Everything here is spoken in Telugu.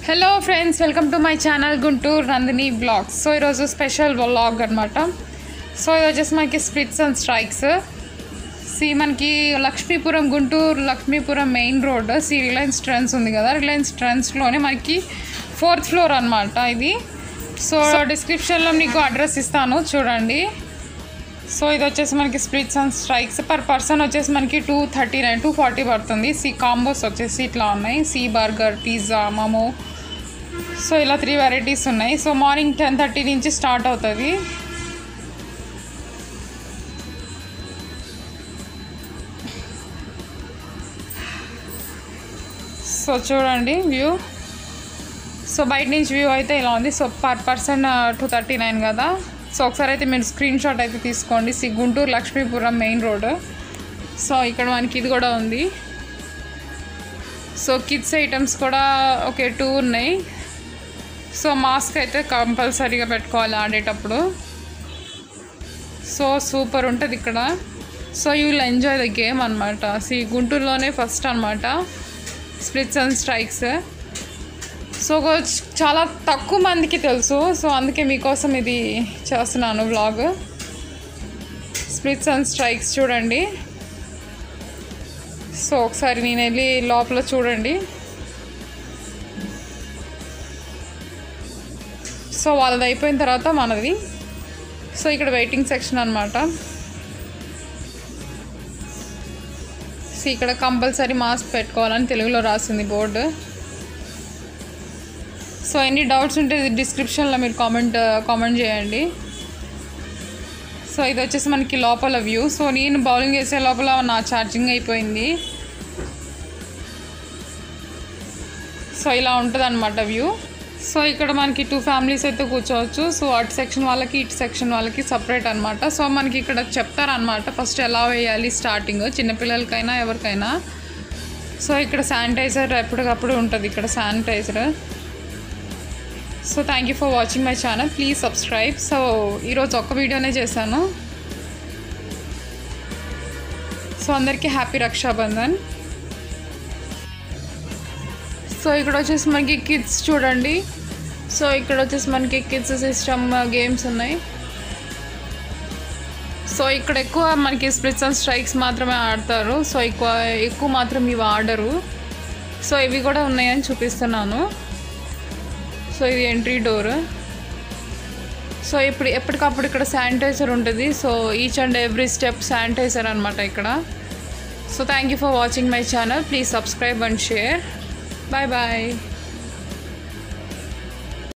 hello friends welcome to my channel Guntur Nandini vlogs so ఈరోజు స్పెషల్ వ్లాగ్ అనమాట సో ఇది వచ్చేసి మనకి స్ప్లిట్స్ అండ్ స్ట్రైక్స్ సి మనకి లక్ష్మీపురం గుంటూరు లక్ష్మీపురం మెయిన్ రోడ్ సి రిలయన్స్ ట్రెండ్స్ ఉంది కదా రిలయన్స్ ట్రెండ్స్లోనే మనకి ఫోర్త్ ఫ్లోర్ అనమాట ఇది సో డిస్క్రిప్షన్లో మీకు అడ్రస్ ఇస్తాను చూడండి సో ఇది వచ్చేసి మనకి splits and strikes per person వచ్చేసి మనకి two thirty nine two forty పడుతుంది సి కాంబోస్ వచ్చేసి ఇట్లా ఉన్నాయి see burger pizza momo so ఇలా త్రీ వెరైటీస్ ఉన్నాయి సో మార్నింగ్ టెన్ థర్టీ నుంచి స్టార్ట్ అవుతుంది సో చూడండి వ్యూ సో బయట నుంచి వ్యూ అయితే ఇలా ఉంది so per person two thirty nine కదా సో ఒకసారి అయితే మీరు స్క్రీన్ షాట్ అయితే తీసుకోండి see Guntur Lakshmipuram main road so ఇక్కడ మనకి ఇది కూడా ఉంది సో కిడ్స్ ఐటమ్స్ కూడా ఒకే టూ ఉన్నాయి సో మాస్క్ అయితే కంపల్సరీగా పెట్టుకోవాలి ఆడేటప్పుడు సో సూపర్ ఉంటుంది ఇక్కడ so you will enjoy the game అనమాట సి గుంటూరులోనే ఫస్ట్ అనమాట స్ప్లిట్స్ అండ్ స్ట్రైక్స్ సో ఒక- చాలా తక్కువ మందికి తెలుసు సో అందుకే మీకోసం ఇది చేస్తున్నాను వ్లాగ్ స్ప్లిట్స్ అండ్ స్ట్రైక్స్ చూడండి సో ఒకసారి నేను వెళ్ళి లోపల చూడండి సో వాళ్ళది అయిపోయిన తర్వాత మనది సో ఇక్కడ వెయిటింగ్ సెక్షన్ అనమాట సో ఇక్కడ కంపల్సరీ మాస్క్ పెట్టుకోవాలని తెలుగులో రాసింది బోర్డు సో ఎన్ని డౌట్స్ ఉంటే డిస్క్రిప్షన్లో మీరు కామెంట్ కామెంట్ చేయండి సో ఇది వచ్చేసి మనకి లోపల వ్యూ సో నేను బౌలింగ్ వేసే లోపల నా ఛార్జింగ్ అయిపోయింది సో ఇలా ఉంటుంది అనమాట వ్యూ సో ఇక్కడ మనకి టూ ఫ్యామిలీస్ అయితే కూర్చోవచ్చు సో అటు సెక్షన్ వాళ్ళకి ఇటు సెక్షన్ వాళ్ళకి సపరేట్ అనమాట సో మనకి ఇక్కడ చెప్తారనమాట ఫస్ట్ ఎలా వేయాలి స్టార్టింగ్ చిన్నపిల్లలకైనా ఎవరికైనా సో ఇక్కడ శానిటైజర్ ఎప్పటికప్పుడు ఉంటుంది ఇక్కడ sanitizer so thank you for watching my channel please subscribe so ఈరోజు ఒక్క వీడియోనే చేశాను సో అందరికీ హ్యాపీ రక్షాబంధన్ సో ఇక్కడ వచ్చేసి మనకి కిడ్స్ చూడండి సో ఇక్కడ వచ్చేసి మనకి కిడ్స్ సిస్టమ్ గేమ్స్ ఉన్నాయి సో ఇక్కడ ఎక్కువ మనకి స్ప్లిట్స్ అండ్ స్ట్రైక్స్ మాత్రమే ఆడతారు సో ఎక్కువ ఎక్కువ మాత్రం ఇవి ఆడరు సో ఇవి కూడా ఉన్నాయని చూపిస్తున్నాను సో ఇది ఎంట్రీ డోర్ సో ఇప్పుడు ఎప్పటికప్పుడు ఇక్కడ శానిటైజర్ ఉంటుంది so each and every step sanitizer అనమాట ఇక్కడ so thank you for watching my channel please subscribe and share bye bye